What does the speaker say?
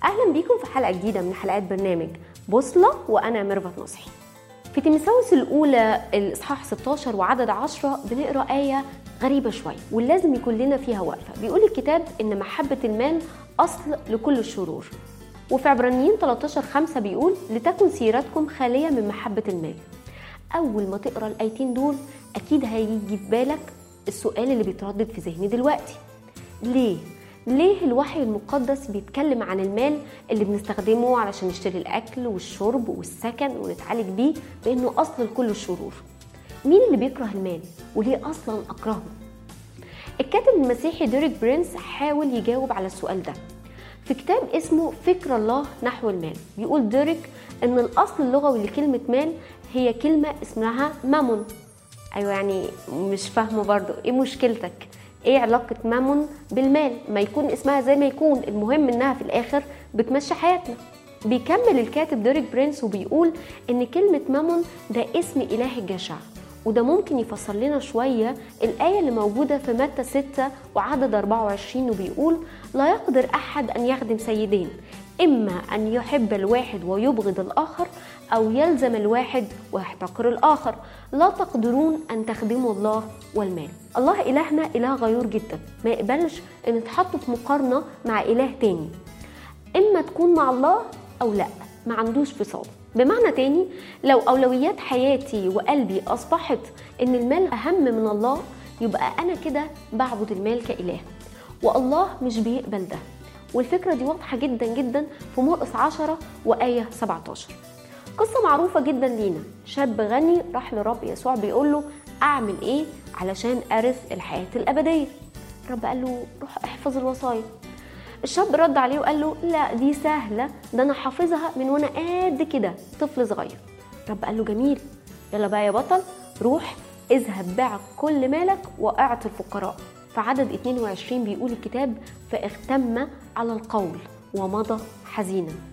اهلا بيكم في حلقه جديده من حلقات برنامج بوصله وانا ميرفت نصحي في تيمساوس الاولى الاصحاح 16 وعدد 10 بنقرا ايه غريبه شويه ولازم يكون لنا فيها وقفه بيقول الكتاب ان محبه المال اصل لكل الشرور وفي عبرانيين 13 5 بيقول لتكن سيرتكم خاليه من محبه المال اول ما تقرا الايتين دول اكيد هيجي في بالك السؤال اللي بيتردد في ذهني دلوقتي ليه ليه الوحي المقدس بيتكلم عن المال اللي بنستخدمه علشان نشتري الاكل والشرب والسكن ونتعالج بيه بانه اصل لكل الشرور مين اللي بيكره المال وليه اصلا اكرهه الكاتب المسيحي ديريك برينس حاول يجاوب على السؤال ده في كتاب اسمه فكر الله نحو المال بيقول ديريك ان الاصل اللغوي لكلمه مال هي كلمه اسمها مامون ايوه يعني مش فاهمه برضو ايه مشكلتك ايه علاقة مامون بالمال ما يكون اسمها زي ما يكون المهم انها في الاخر بتمشي حياتنا بيكمل الكاتب ديريك برينس وبيقول ان كلمة مامون ده اسم اله الجشع وده ممكن يفسر لنا شوية الآية اللي موجودة في متى 6 وعدد 24 وبيقول لا يقدر أحد أن يخدم سيدين إما أن يحب الواحد ويبغض الآخر أو يلزم الواحد ويحتقر الآخر لا تقدرون أن تخدموا الله والمال الله إلهنا إله غيور جدا ما يقبلش أن يتحط في مقارنة مع إله تاني إما تكون مع الله أو لا ما عندوش فصال بمعنى تاني لو أولويات حياتي وقلبي أصبحت إن المال أهم من الله يبقى أنا كده بعبد المال كإله والله مش بيقبل ده والفكرة دي واضحة جدا جدا في مرقس 10 وآية 17 قصة معروفة جدا لينا شاب غني راح لرب يسوع بيقول له أعمل إيه علشان أرث الحياة الأبدية رب قال له روح احفظ الوصايا الشاب رد عليه وقال له لا دي سهلة ده أنا حافظها من وأنا قد كده طفل صغير رب قال له جميل يلا بقى يا بطل روح اذهب بيع كل مالك واعط الفقراء في عدد 22 بيقول الكتاب فاغتم على القول ومضى حزينا